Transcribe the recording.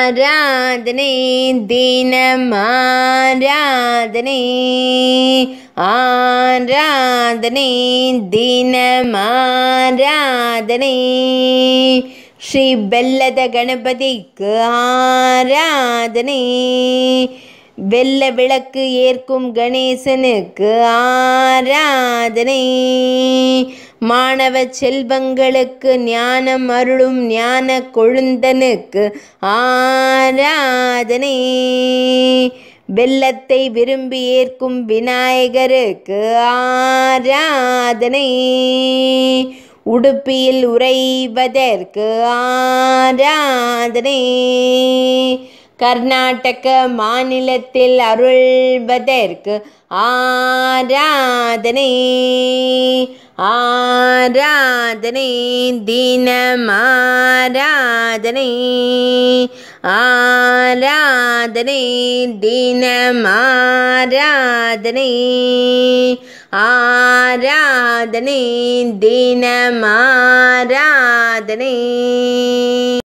ஆராதனை தினமாராதனை ஆராதனை தினமாராதனை ஸ்ரீ பெல்லத கணபதிக்கு ஆராதனை வெள்ள விளக்கு ஏற்கும் கணேசனுக்கு ஆராதனை மாணவ செல்வங்களுக்கு ஞானம் அருளும் ஞான கொழுந்தனுக்கு ஆராதனை வெள்ளத்தை விரும்பி ஏற்கும் விநாயகருக்கு ஆராதனை உடுப்பியில் உறைவதற்கு ஆராதனை கர்நாடக மாநிலத்தில் அருள்வதற்கு ஆராதனை ஆராதனை தினமாராதனை ஆராதனை தினமாராதனை ஆராதனை தினமாராதனை